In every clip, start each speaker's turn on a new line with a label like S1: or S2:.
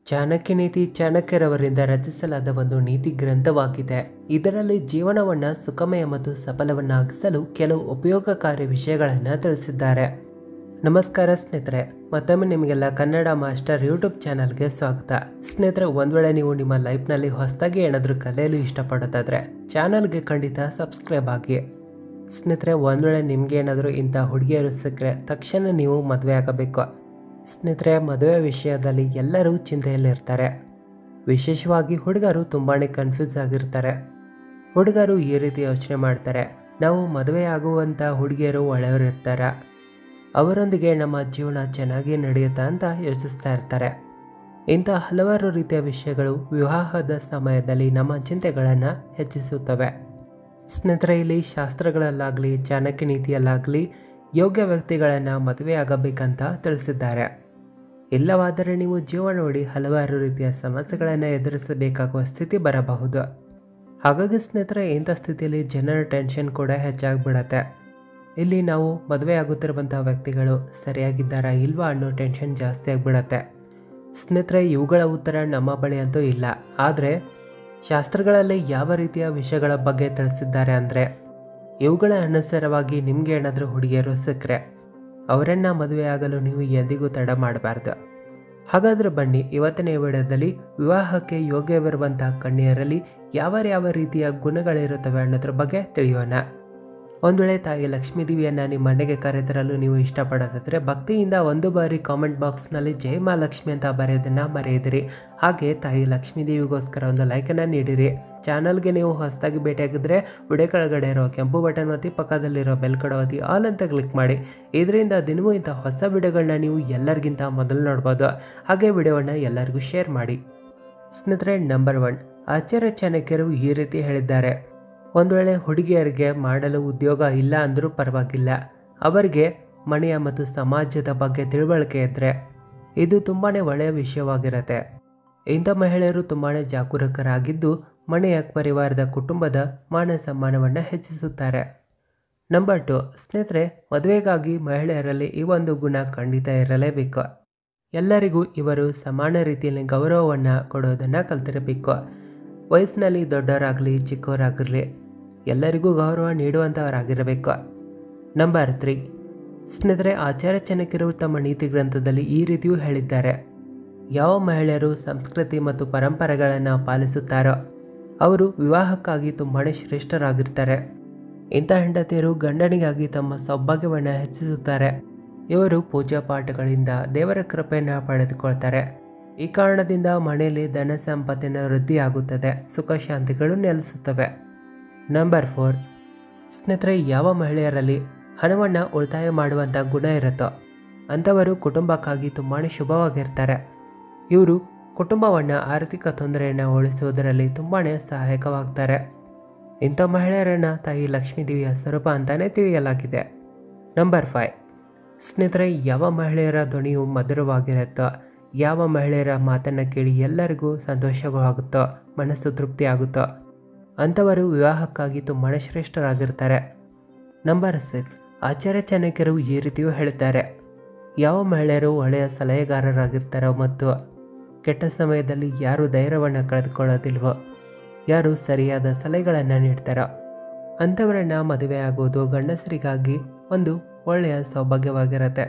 S1: ಚಾಣಕ್ಯ ನೀತಿ ಚಾಣಕ್ಯರವರಿಂದ ರಚಿಸಲಾದ ಒಂದು ನೀತಿ ಗ್ರಂಥವಾಗಿದೆ ಇದರಲ್ಲಿ ಜೀವನವನ್ನು ಸುಖಮಯ ಮತ್ತು ಸಫಲವನ್ನಾಗಿಸಲು ಕೆಲವು ಉಪಯೋಗಕಾರಿ ವಿಷಯಗಳನ್ನು ತಿಳಿಸಿದ್ದಾರೆ ನಮಸ್ಕಾರ ಸ್ನೇಹಿತರೆ ಮತ್ತೊಮ್ಮೆ ನಿಮಗೆಲ್ಲ ಕನ್ನಡ ಮಾಸ್ಟರ್ ಯೂಟ್ಯೂಬ್ ಚಾನಲ್ಗೆ ಸ್ವಾಗತ ಸ್ನೇಹಿತರೆ ಒಂದು ವೇಳೆ ನೀವು ನಿಮ್ಮ ಲೈಫ್ನಲ್ಲಿ ಹೊಸದಾಗಿ ಏನಾದರೂ ಕಲಿಯಲು ಇಷ್ಟಪಡೋದಾದರೆ ಚಾನಲ್ಗೆ ಖಂಡಿತ ಸಬ್ಸ್ಕ್ರೈಬ್ ಆಗಿ ಸ್ನೇಹಿತರೆ ಒಂದು ವೇಳೆ ನಿಮಗೆ ಏನಾದರೂ ಇಂಥ ಹುಡುಗಿಯರು ಸಿಕ್ಕರೆ ತಕ್ಷಣ ನೀವು ಮದುವೆ ಆಗಬೇಕು ಸ್ನೇಹಿತರೆ ಮದುವೆ ವಿಷಯದಲ್ಲಿ ಎಲ್ಲರೂ ಚಿಂತೆಯಲ್ಲಿರ್ತಾರೆ ವಿಶೇಷವಾಗಿ ಹುಡುಗರು ತುಂಬಾ ಕನ್ಫ್ಯೂಸ್ ಆಗಿರ್ತಾರೆ ಹುಡುಗರು ಈ ರೀತಿ ಯೋಚನೆ ಮಾಡ್ತಾರೆ ನಾವು ಮದುವೆ ಆಗುವಂಥ ಹುಡುಗಿಯರು ಒಳ್ಳೆಯವರು ಇರ್ತಾರೆ ಅವರೊಂದಿಗೆ ನಮ್ಮ ಜೀವನ ಚೆನ್ನಾಗಿ ನಡೆಯುತ್ತಾ ಅಂತ ಯೋಚಿಸ್ತಾ ಇರ್ತಾರೆ ಇಂಥ ಹಲವಾರು ರೀತಿಯ ವಿಷಯಗಳು ವಿವಾಹದ ಸಮಯದಲ್ಲಿ ನಮ್ಮ ಚಿಂತೆಗಳನ್ನು ಹೆಚ್ಚಿಸುತ್ತವೆ ಸ್ನೇಹಿತರೆ ಇಲ್ಲಿ ಶಾಸ್ತ್ರಗಳಲ್ಲಾಗಲಿ ಚಾಣಕ್ಯ ನೀತಿಯಲ್ಲಾಗಲಿ ಯೋಗ್ಯ ವ್ಯಕ್ತಿಗಳನ್ನು ಮದುವೆಯಾಗಬೇಕಂತ ತಿಳಿಸಿದ್ದಾರೆ ಇಲ್ಲವಾದರೆ ನೀವು ಜೀವನೋಡಿ ಹಲವಾರು ರೀತಿಯ ಸಮಸ್ಯೆಗಳನ್ನು ಎದುರಿಸಬೇಕಾಗುವ ಸ್ಥಿತಿ ಬರಬಹುದು ಹಾಗಾಗಿ ಸ್ನೇಹಿತರೆ ಇಂಥ ಸ್ಥಿತಿಯಲ್ಲಿ ಜನರ ಟೆನ್ಷನ್ ಕೂಡ ಹೆಚ್ಚಾಗಿಬಿಡತ್ತೆ ಇಲ್ಲಿ ನಾವು ಮದುವೆ ಆಗುತ್ತಿರುವಂಥ ವ್ಯಕ್ತಿಗಳು ಸರಿಯಾಗಿದ್ದಾರಾ ಇಲ್ವಾ ಅನ್ನೋ ಟೆನ್ಷನ್ ಜಾಸ್ತಿ ಆಗಿಬಿಡತ್ತೆ ಸ್ನೇಹಿತರೆ ಇವುಗಳ ಉತ್ತರ ನಮ್ಮ ಬಳಿ ಅಂತೂ ಇಲ್ಲ ಆದರೆ ಶಾಸ್ತ್ರಗಳಲ್ಲಿ ಯಾವ ರೀತಿಯ ವಿಷಯಗಳ ಬಗ್ಗೆ ತಿಳಿಸಿದ್ದಾರೆ ಅಂದರೆ ಇವುಗಳ ಅನುಸಾರವಾಗಿ ನಿಮಗೆ ಏನಾದರೂ ಹುಡುಗಿಯರು ಸಿಕ್ಕರೆ ಅವರನ್ನು ಮದುವೆಯಾಗಲು ನೀವು ಎಂದಿಗೂ ತಡ ಮಾಡಬಾರ್ದು ಹಾಗಾದರೆ ಬನ್ನಿ ಇವತ್ತಿನ ಈ ವಿಡಿಯೋದಲ್ಲಿ ವಿವಾಹಕ್ಕೆ ಯೋಗ್ಯವಿರುವಂಥ ಕನ್ಯೆಯರಲ್ಲಿ ಯಾವ ಯಾವ ರೀತಿಯ ಗುಣಗಳಿರುತ್ತವೆ ಅನ್ನೋದ್ರ ಬಗ್ಗೆ ತಿಳಿಯೋಣ ಒಂದು ವೇಳೆ ತಾಯಿ ಲಕ್ಷ್ಮೀ ದೇವಿಯನ್ನು ನಿಮ್ಮ ಮನೆಗೆ ಕರೆತರಲು ನೀವು ಇಷ್ಟಪಡೋದಾದರೆ ಭಕ್ತಿಯಿಂದ ಒಂದು ಬಾರಿ ಕಾಮೆಂಟ್ ಬಾಕ್ಸ್ನಲ್ಲಿ ಜೈ ಮಾ ಲಕ್ಷ್ಮಿ ಅಂತ ಬರೆಯೋದನ್ನು ಮರೆಯದಿರಿ ಹಾಗೆ ತಾಯಿ ಲಕ್ಷ್ಮೀ ದೇವಿಗೋಸ್ಕರ ಒಂದು ಲೈಕನ್ನು ನೀಡಿರಿ ಚಾನಲ್ಗೆ ನೀವು ಹೊಸದಾಗಿ ಭೇಟಿಯಾಗಿದ್ದರೆ ವಿಡಿಯೋ ಕೆಳಗಡೆ ಇರೋ ಕೆಂಪು ಬಟನ್ ಒತ್ತಿ ಪಕ್ಕದಲ್ಲಿರೋ ಬೆಲ್ ಕಡೆ ಒತ್ತಿ ಆಲ್ ಅಂತ ಕ್ಲಿಕ್ ಮಾಡಿ ಇದರಿಂದ ದಿನವೂ ಇಂಥ ಹೊಸ ವಿಡಿಯೋಗಳನ್ನ ನೀವು ಎಲ್ಲರಿಗಿಂತ ಮೊದಲು ನೋಡ್ಬೋದು ಹಾಗೆ ವಿಡಿಯೋವನ್ನು ಎಲ್ಲರಿಗೂ ಶೇರ್ ಮಾಡಿ ಸ್ನೇಹಿತರೆ ನಂಬರ್ ಒನ್ ಆಚಾರ್ಯ ಚಾಣಕ್ಯರು ಈ ರೀತಿ ಹೇಳಿದ್ದಾರೆ ಒಂದು ವೇಳೆ ಹುಡುಗಿಯರಿಗೆ ಮಾಡಲು ಉದ್ಯೋಗ ಇಲ್ಲ ಅಂದರೂ ಪರವಾಗಿಲ್ಲ ಅವರಿಗೆ ಮನೆಯ ಮತ್ತು ಸಮಾಜದ ಬಗ್ಗೆ ತಿಳುವಳಿಕೆ ಇದ್ದರೆ ಇದು ತುಂಬಾ ಒಳ್ಳೆಯ ವಿಷಯವಾಗಿರುತ್ತೆ ಇಂಥ ಮಹಿಳೆಯರು ತುಂಬಾ ಜಾಗರೂಕರಾಗಿದ್ದು ಮನೆಯ ಪರಿವಾರದ ಕುಟುಂಬದ ಮಾನ ಸಮ್ಮಾನವನ್ನು ಹೆಚ್ಚಿಸುತ್ತಾರೆ ನಂಬರ್ ಟು ಸ್ನೇಹಿತರೆ ಮದುವೆಗಾಗಿ ಮಹಿಳೆಯರಲ್ಲಿ ಈ ಒಂದು ಗುಣ ಖಂಡಿತ ಇರಲೇಬೇಕು ಎಲ್ಲರಿಗೂ ಇವರು ಸಮಾನ ರೀತಿಯಲ್ಲಿ ಗೌರವವನ್ನು ಕೊಡೋದನ್ನು ಕಲ್ತಿರಬೇಕು ವಯಸ್ಸಿನಲ್ಲಿ ದೊಡ್ಡವರಾಗಲಿ ಚಿಕ್ಕವರಾಗಿರಲಿ ಎಲ್ಲರಿಗೂ ಗೌರವ ನೀಡುವಂಥವರಾಗಿರಬೇಕು ನಂಬರ್ ತ್ರೀ ಸ್ನೇಹಿತರೆ ಆಚಾರ್ಯ ಚಾಣಕ್ಯರು ತಮ್ಮ ನೀತಿ ಗ್ರಂಥದಲ್ಲಿ ಈ ರೀತಿಯೂ ಹೇಳಿದ್ದಾರೆ ಯಾವ ಮಹಿಳೆಯರು ಸಂಸ್ಕೃತಿ ಮತ್ತು ಪರಂಪರೆಗಳನ್ನು ಪಾಲಿಸುತ್ತಾರೋ ಅವರು ವಿವಾಹಕ್ಕಾಗಿ ತುಂಬಾ ಶ್ರೇಷ್ಠರಾಗಿರ್ತಾರೆ ಇಂಥ ಹೆಂಡತಿಯರು ಗಂಡನಿಗಾಗಿ ತಮ್ಮ ಸೌಭಾಗ್ಯವನ್ನು ಹೆಚ್ಚಿಸುತ್ತಾರೆ ಇವರು ಪೂಜಾ ಪಾಠಗಳಿಂದ ದೇವರ ಕೃಪೆಯನ್ನು ಪಡೆದುಕೊಳ್ತಾರೆ ಈ ಕಾರಣದಿಂದ ಮನೆಯಲ್ಲಿ ಧನ ಸಂಪತ್ತಿನ ವೃದ್ಧಿಯಾಗುತ್ತದೆ ಸುಖ ಶಾಂತಿಗಳು ನೆಲೆಸುತ್ತವೆ ನಂಬರ್ ಫೋರ್ ಸ್ನೇಹಿತರೆ ಯಾವ ಮಹಿಳೆಯರಲ್ಲಿ ಹಣವನ್ನು ಉಳಿತಾಯ ಮಾಡುವಂಥ ಗುಣ ಇರುತ್ತೋ ಅಂಥವರು ಕುಟುಂಬಕ್ಕಾಗಿ ತುಂಬಾ ಶುಭವಾಗಿರ್ತಾರೆ ಇವರು ಕುಟುಂಬವನ್ನು ಆರ್ಥಿಕ ತೊಂದರೆಯನ್ನು ಉಳಿಸುವುದರಲ್ಲಿ ತುಂಬಾ ಸಹಾಯಕವಾಗ್ತಾರೆ ಇಂಥ ಮಹಿಳೆಯರನ್ನು ತಾಯಿ ಲಕ್ಷ್ಮೀದೇವಿಯ ಸ್ವರೂಪ ಅಂತಲೇ ತಿಳಿಯಲಾಗಿದೆ ನಂಬರ್ ಫೈವ್ ಸ್ನೇಹಿತರೆ ಯಾವ ಮಹಿಳೆಯರ ಧ್ವನಿಯು ಮಧುರವಾಗಿರುತ್ತೋ ಯಾವ ಮಹಿಳೆಯರ ಮಾತನ್ನು ಕೇಳಿ ಎಲ್ಲರಿಗೂ ಸಂತೋಷವಾಗುತ್ತೋ ಮನಸ್ಸು ತೃಪ್ತಿ ಆಗುತ್ತೋ ಅಂಥವರು ವಿವಾಹಕ್ಕಾಗಿ ತುಂಬಾ ಶ್ರೇಷ್ಠರಾಗಿರ್ತಾರೆ ನಂಬರ್ ಸಿಕ್ಸ್ ಆಚಾರ್ಯ ಚಾಣಕ್ಯರು ಈ ರೀತಿಯೂ ಹೇಳ್ತಾರೆ ಯಾವ ಮಹಿಳೆಯರು ಒಳ್ಳೆಯ ಸಲಹೆಗಾರರಾಗಿರ್ತಾರೋ ಮತ್ತು ಕೆಟ್ಟ ಸಮಯದಲ್ಲಿ ಯಾರು ಧೈರ್ಯವನ್ನು ಕಳೆದುಕೊಳ್ಳೋದಿಲ್ವೋ ಯಾರು ಸರಿಯಾದ ಸಲಹೆಗಳನ್ನು ನೀಡ್ತಾರೋ ಅಂಥವರನ್ನು ಮದುವೆಯಾಗುವುದು ಗಂಡಸರಿಗಾಗಿ ಒಂದು ಒಳ್ಳೆಯ ಸೌಭಾಗ್ಯವಾಗಿರುತ್ತೆ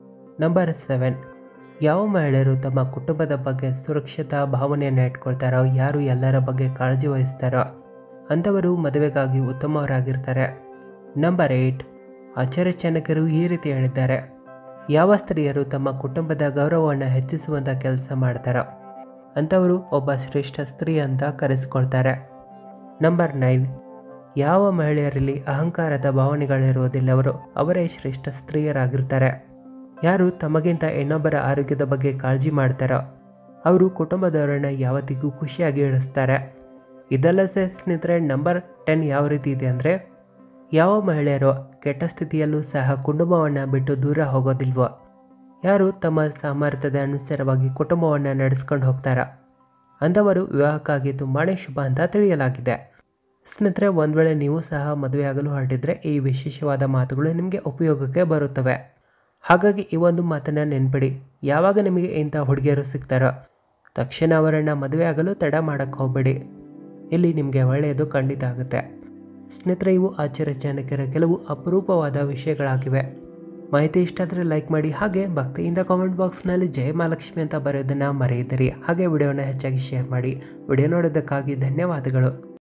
S1: ನಂಬರ್ ಸೆವೆನ್ ಯಾವ ಮಹಿಳೆಯರು ತಮ್ಮ ಕುಟುಂಬದ ಬಗ್ಗೆ ಸುರಕ್ಷಿತ ಭಾವನೆಯನ್ನು ಇಟ್ಕೊಳ್ತಾರೋ ಯಾರು ಎಲ್ಲರ ಬಗ್ಗೆ ಕಾಳಜಿ ವಹಿಸ್ತಾರೋ ಅಂಥವರು ಮದುವೆಗಾಗಿ ಉತ್ತಮವರಾಗಿರ್ತಾರೆ ನಂಬರ್ ಏಯ್ಟ್ ಆಚಾರ್ಯ ಚಾಣಕ್ಯರು ಈ ರೀತಿ ಹೇಳಿದ್ದಾರೆ ಯಾವ ಸ್ತ್ರೀಯರು ತಮ್ಮ ಕುಟುಂಬದ ಗೌರವವನ್ನು ಹೆಚ್ಚಿಸುವಂಥ ಕೆಲಸ ಮಾಡ್ತಾರೋ ಅಂಥವರು ಒಬ್ಬ ಶ್ರೇಷ್ಠ ಸ್ತ್ರೀ ಅಂತ ಕರೆಸಿಕೊಳ್ತಾರೆ ನಂಬರ್ ನೈನ್ ಯಾವ ಮಹಿಳೆಯರಲ್ಲಿ ಅಹಂಕಾರದ ಭಾವನೆಗಳಿರುವುದಿಲ್ಲವರು ಅವರೇ ಶ್ರೇಷ್ಠ ಸ್ತ್ರೀಯರಾಗಿರ್ತಾರೆ ಯಾರು ತಮಗಿಂತ ಇನ್ನೊಬ್ಬರ ಆರೋಗ್ಯದ ಬಗ್ಗೆ ಕಾಳಜಿ ಮಾಡ್ತಾರೋ ಅವರು ಕುಟುಂಬದವರನ್ನ ಯಾವತ್ತಿಗೂ ಖುಷಿಯಾಗಿ ಇಳಿಸ್ತಾರೆ ಇದಲ್ಲದೆ ಸ್ನೇಹಿತರೆ ನಂಬರ್ ಟೆನ್ ಯಾವ ರೀತಿ ಇದೆ ಅಂದರೆ ಯಾವ ಮಹಿಳೆಯರು ಕೆಟ್ಟ ಸ್ಥಿತಿಯಲ್ಲೂ ಸಹ ಕುಟುಂಬವನ್ನು ಬಿಟ್ಟು ದೂರ ಹೋಗೋದಿಲ್ವೋ ಯಾರು ತಮ್ಮ ಸಾಮರ್ಥ್ಯದ ಅನುಸಾರವಾಗಿ ಕುಟುಂಬವನ್ನು ನಡೆಸ್ಕೊಂಡು ಹೋಗ್ತಾರೋ ಅಂಥವರು ವಿವಾಹಕ್ಕಾಗಿ ತುಂಬಾ ಶುಭ ಅಂತ ತಿಳಿಯಲಾಗಿದೆ ಸ್ನೇಹಿತರೆ ಒಂದು ವೇಳೆ ನೀವು ಸಹ ಮದುವೆಯಾಗಲು ಹೊರಟಿದ್ರೆ ಈ ವಿಶೇಷವಾದ ಮಾತುಗಳು ನಿಮಗೆ ಉಪಯೋಗಕ್ಕೆ ಬರುತ್ತವೆ ಹಾಗಾಗಿ ಈ ಒಂದು ಮಾತನ್ನು ನೆನ್ಪಿಡಿ ಯಾವಾಗ ನಿಮಗೆ ಇಂಥ ಹುಡುಗಿಯರು ಸಿಗ್ತಾರೋ ತಕ್ಷಣ ಅವರನ್ನು ಮದುವೆ ಆಗಲು ತಡ ಮಾಡೋಕ್ಕೆ ಹೋಗಬೇಡಿ ಇಲ್ಲಿ ನಿಮಗೆ ಒಳ್ಳೆಯದು ಖಂಡಿತ ಆಗುತ್ತೆ ಸ್ನೇಹಿತರೆ ಇವು ಆಶ್ಚರ್ಯಜನಕರ ಕೆಲವು ಅಪರೂಪವಾದ ವಿಷಯಗಳಾಗಿವೆ ಮಾಹಿತಿ ಇಷ್ಟ ಆದರೆ ಲೈಕ್ ಮಾಡಿ ಹಾಗೆ ಭಕ್ತಿಯಿಂದ ಕಾಮೆಂಟ್ ಬಾಕ್ಸ್ನಲ್ಲಿ ಜಯ ಮಹಾಲಕ್ಷ್ಮಿ ಅಂತ ಬರೆಯೋದನ್ನು ಮರೆಯಿದಿರಿ ಹಾಗೆ ವಿಡಿಯೋನ ಹೆಚ್ಚಾಗಿ ಶೇರ್ ಮಾಡಿ ವಿಡಿಯೋ ನೋಡೋದಕ್ಕಾಗಿ ಧನ್ಯವಾದಗಳು